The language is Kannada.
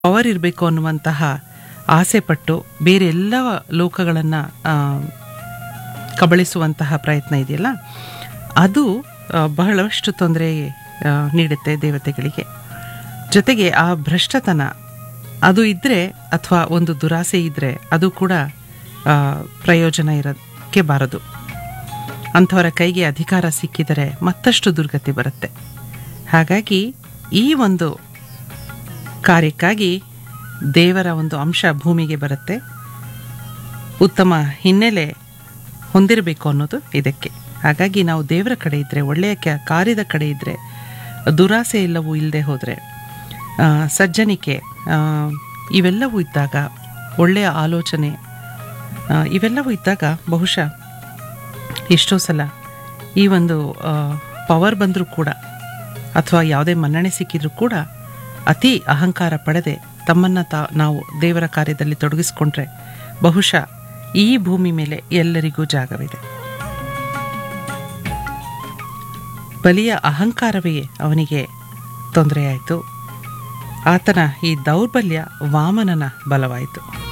ಪವರ್ ಇರಬೇಕು ಅನ್ನುವಂತಹ ಆಸೆ ಪಟ್ಟು ಬೇರೆ ಎಲ್ಲ ಲೋಕಗಳನ್ನು ಕಬಳಿಸುವಂತಹ ಪ್ರಯತ್ನ ಇದೆಯಲ್ಲ ಅದು ಆ, ಬಹಳಷ್ಟು ತೊಂದರೆ ಆ, ನೀಡುತ್ತೆ ದೇವತೆಗಳಿಗೆ ಜೊತೆಗೆ ಆ ಭ್ರಷ್ಟತನ ಅದು ಇದ್ದರೆ ಅಥವಾ ಒಂದು ದುರಾಸೆ ಇದ್ದರೆ ಅದು ಕೂಡ ಆ, ಪ್ರಯೋಜನ ಇರೋಕ್ಕೆ ಬಾರದು ಅಂಥವರ ಕೈಗೆ ಅಧಿಕಾರ ಸಿಕ್ಕಿದರೆ ಮತ್ತಷ್ಟು ದುರ್ಗತಿ ಬರುತ್ತೆ ಹಾಗಾಗಿ ಈ ಒಂದು ಕಾರ್ಯಕ್ಕಾಗಿ ದೇವರ ಒಂದು ಅಂಶ ಭೂಮಿಗೆ ಬರುತ್ತೆ ಉತ್ತಮ ಹಿನ್ನೆಲೆ ಹೊಂದಿರಬೇಕು ಅನ್ನೋದು ಇದಕ್ಕೆ ಹಾಗಾಗಿ ನಾವು ದೇವರ ಕಡೆ ಇದ್ದರೆ ಒಳ್ಳೆಯ ಕ ಕಾರ್ಯದ ಕಡೆ ಇದ್ದರೆ ದುರಾಸೆ ಎಲ್ಲವೂ ಇಲ್ಲದೆ ಹೋದರೆ ಸಜ್ಜನಿಕೆ ಆ, ಇವೆಲ್ಲವೂ ಇದ್ದಾಗ ಒಳ್ಳೆಯ ಆಲೋಚನೆ ಆ, ಇವೆಲ್ಲವೂ ಇದ್ದಾಗ ಬಹುಶಃ ಎಷ್ಟೋ ಸಲ ಈ ಒಂದು ಪವರ್ ಬಂದರೂ ಕೂಡ ಅಥವಾ ಯಾವುದೇ ಮನ್ನಣೆ ಸಿಕ್ಕಿದ್ರೂ ಕೂಡ ಅತಿ ಅಹಂಕಾರ ಪಡೆದೆ ತಮ್ಮನ್ನು ತಾ ನಾವು ದೇವರ ಕಾರ್ಯದಲ್ಲಿ ತೊಡಗಿಸ್ಕೊಂಡ್ರೆ ಬಹುಶಃ ಈ ಭೂಮಿ ಮೇಲೆ ಎಲ್ಲರಿಗೂ ಜಾಗವಿದೆ ಬಲಿಯ ಅಹಂಕಾರವೇ ಅವನಿಗೆ ತೊಂದರೆಯಾಯಿತು ಆತನ ಈ ದೌರ್ಬಲ್ಯ ವಾಮನನ ಬಲವಾಯಿತು